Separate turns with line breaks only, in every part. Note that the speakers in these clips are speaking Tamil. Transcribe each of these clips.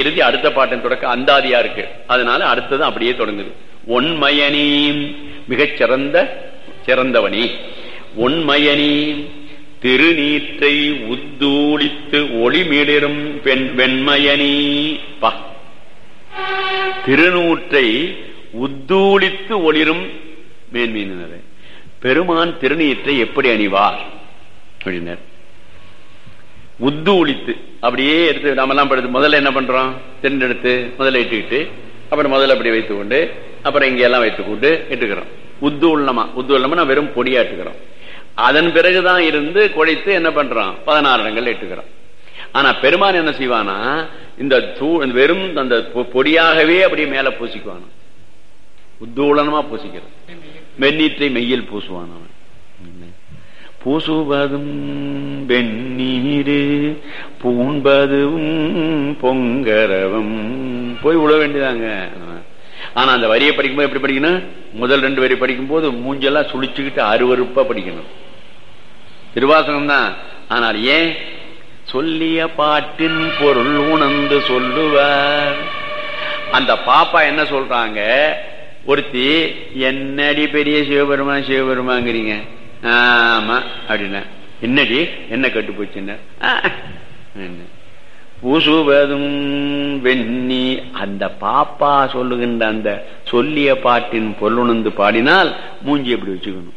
இறுதி அடுத்த பாட்டின் தொடக்க அந்தாதியா இருக்கு அதனால அடுத்தது அப்படியே தொடங்குது ஒன்மயனி மிகச் சிறந்த சிறந்தவனி ஒன்மயனி திருநீற்றை உத்தூளித்து ஒளிமிளிரும் பெண் வெண்மயனி பா திருநூற்றை உத்தூளித்து ஒளிரும் மேன்மீனது பெருமான் திருநீற்றை எப்படி அணிவார் அப்படின்னார் உத்தூளித்து அப்படியே எடுத்து நாமெல்லாம் படுத்து முதல்ல என்ன பண்றோம் தென்னெடுத்து முதல்ல இட்டுக்கிட்டு அப்புறம் முதல்ல அப்படி வைத்துக் கொண்டு அப்புறம் இங்க எல்லாம் வைத்துக் கொண்டு இட்டுக்கிறோம் உத்து உள்ளமா உத்து உள்ளமா வெறும் பொடியா இட்டுக்கிறோம் அதன் பிறகுதான் இருந்து குழைத்து என்ன பண்றோம் பதினாறு இடங்கள் இட்டுக்கிறோம் ஆனா பெருமான் என்ன செய்வானா இந்த தூ இந்த வெறும் அந்த பொ- பொடியாகவே அப்படியே மேல பூசிக்குவானா உத்தூளனமா பூசிக்கிறது வெந்நீற்றை மெய்யில் பூசுவான் அவன் பூசுவதும் வெந்நீரு பூண்பதும் பொங்கரவம் போய் விட வேண்டியதாங்க ஆனா அந்த வரியை படிக்கும்போது எப்படி படிக்கணும் முதல் ரெண்டு வரி படிக்கும்போது மூஞ்செல்லாம் சுழிச்சுக்கிட்டு அருவருப்பா படிக்கணும் திருவாசகம் தான் ஆனால் ஏன் சொல்லிய பாட்டின் பொருள் உணர்ந்து சொல்லுவார் அந்த பாப்பா என்ன சொல்றாங்க ஒருத்தி என்னடி பெரிய சிவபெருமான் சிவபெருமாங்கிறீங்க ஆமா அப்படின்னா என்னடி என்ன கட்டு போச்சுன்னா பூசுவதும் வெண்ணி அந்த பாப்பா சொல்லுகின்ற அந்த சொல்லிய பாட்டின் பொருளுணர்ந்து பாடினால் மூஞ்சி எப்படி வச்சுக்கணும்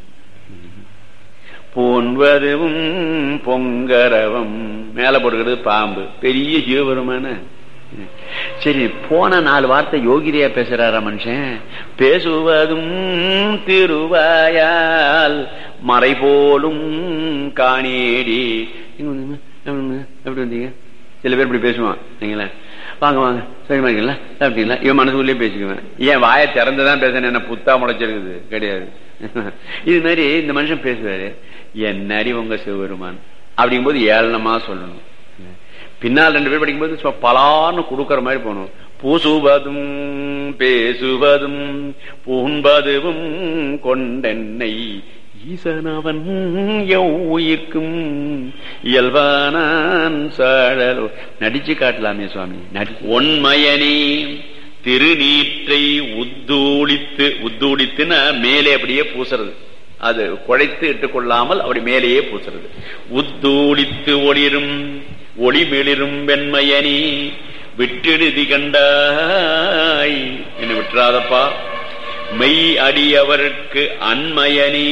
போன்வதும் பொங்கரவம் மேல போடுகிறது பாம்பு பெரிய சிவபெருமான சரி போன நாலு வார்த்தை யோகிரியா பேசுறாரா மனுஷன் பேசுவதும் திருவாயால் மறை போலும் காணேடி இங்க வந்தீங்க, எப்படி வந்தீங்க? எப்படி வந்தீங்க சில பேர் இப்படி பேசுவான் நீங்களே வாங்க வாங்க சரி இருக்கீங்களா சாப்பிட்டீங்களா இவன் மனசுக்குள்ளேயே பேசிக்குவேன் ஏன் வாயை திறந்துதான் பேசுறேன் என்ன புத்தா முளைச்சிருக்குது கிடையாது இது மாதிரி இந்த மனுஷன் பேசுவாரு என்னடி உங்க சிவபெருமான் அப்படிங்கும்போது ஏளனமா சொல்லணும் பின்னால் ரெண்டு பேர் படிக்கும்போது சும்மா பலான்னு கொடுக்கற மாதிரி போகணும் பூசுவதும் பேசுவதும் பூண்பதுவும் கொண்டென்னை ஈசனவன் உயிர்க்கும் இயல்பானான் சாழலோ நடிச்சு காட்டலாமே சுவாமி நடி ஒன்மயனே திருநீற்றை உத்தூளித்து உத்தூளித்துன்னா மேலே அப்படியே பூசுறது அது குழைத்து இட்டுக்கொள்ளாமல் அப்படி மேலேயே பூசுறது உத்தூளித்து ஒளிரும் ஒளி மிளிரும் வெண்மையனி விட்டிடுதி கண்டாய் என்ன விட்டுறாதப்பா மெய் அடியவருக்கு அன்மயனி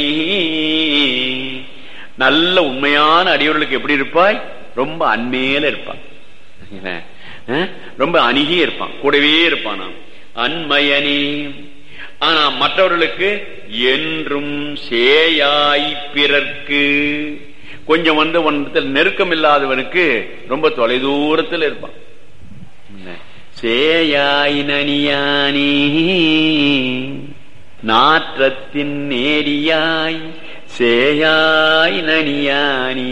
நல்ல உண்மையான அடியவர்களுக்கு எப்படி இருப்பாய் ரொம்ப அண்மையில இருப்பான் என்ன? அஹ்? ரொம்ப அணுகி இருப்பான் கூடவே இருப்பான் நான் அன்மயனி ஆனா மற்றவர்களுக்கு என்றும் சேயாய் பிறர்க்கு கொஞ்சம் வந்து ஒன்றத்தில் நெருக்கம் இல்லாதவனுக்கு ரொம்ப தொலைதூரத்தில் இருப்பான் என்ன? சேயாய் நனியானி நாற்றத்தின் நேரியாய் சேயாய் நனியானி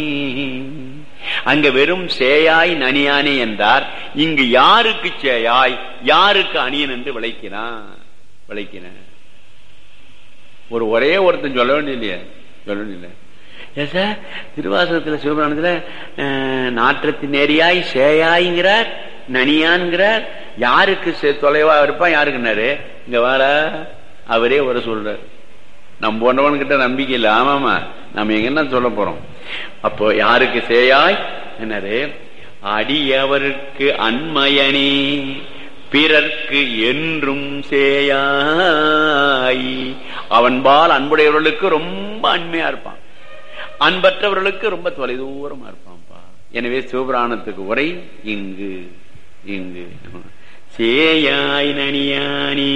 அங்க வெறும் சேயாய் நனியானி என்றார் இங்கு யாருக்கு சேயாய் யாருக்கு அணியன் என்று விளைக்கிறான் விளைக்கிறான் ஒரு ஒரே ஒருத்தன் சொல்ல வேண்டிய சொல்ல வேண்டிய ஏன் சார் திருவாசகத்துல சிவபுராணத்துல அஹ், நாற்றத்தின் நேரியாய் சேயாய்ங்கிறார் நனியான்கிறார் யாருக்கு சே- தொலைவா இருப்பான் யாருக்குன்னாரு இங்க வார அவரே வர சொல்றார் நம்ம போன்றவன்கிட்ட நம்பிக்கை இல்லை ஆமாமா நம்ம எங்கன்னா சொல்ல போறோம் அப்போ யாருக்கு சேயாய் என்னது அடியவருக்கு அன்மயனே பிறர்க்கு என்றும் சேயாய் அவன்பால் அன்புடையவர்களுக்கு ரொம்ப அண்மையா இருப்பான் அன்பற்றவர்களுக்கு ரொம்ப தொலைதூரமா இருப்பான்ப்பா எனவே சிவபுராணத்துக்கு உரை இங்கு இங்கு சேயாய் நனியானி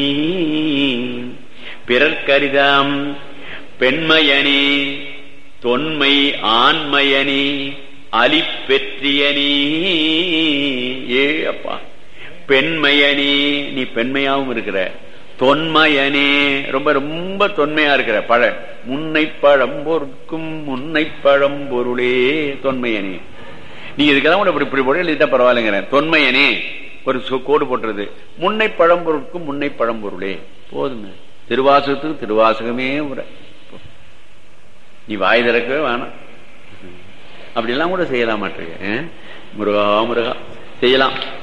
பிறர்க்கரிதாம் பெண்மையனே தொன்மை ஆண்மையனே அலிப்பெற்றியனே ஏ அப்பா பெண்மையனே நீ பெண்மையாவும் இருக்கிற தொன்மையனே ரொம்ப ரொம்ப தொன்மையா இருக்கிற பழ முன்னை பழம் பொருட்கும் முன்னை பழம் பொருளே தொன்மையனே நீ இதுக்கெல்லாம் கூட இப்படி இப்படி போட எழுதிட்டா பரவாயில்லைங்கிறேன் தொன்மையனே ஒரு சு- கோடு போட்டுறது முன்னை பழம் பொருட்கும் முன்னை பழம் பொருளே போதுங்க திருவாசகத்துக்கு திருவாசகமே உரை நீ வாய் திறக்கவே வேணாம் அப்படிலாம் கூட செய்யலாம் மாட்டிருக்க முருகா முருகா செய்யலாம்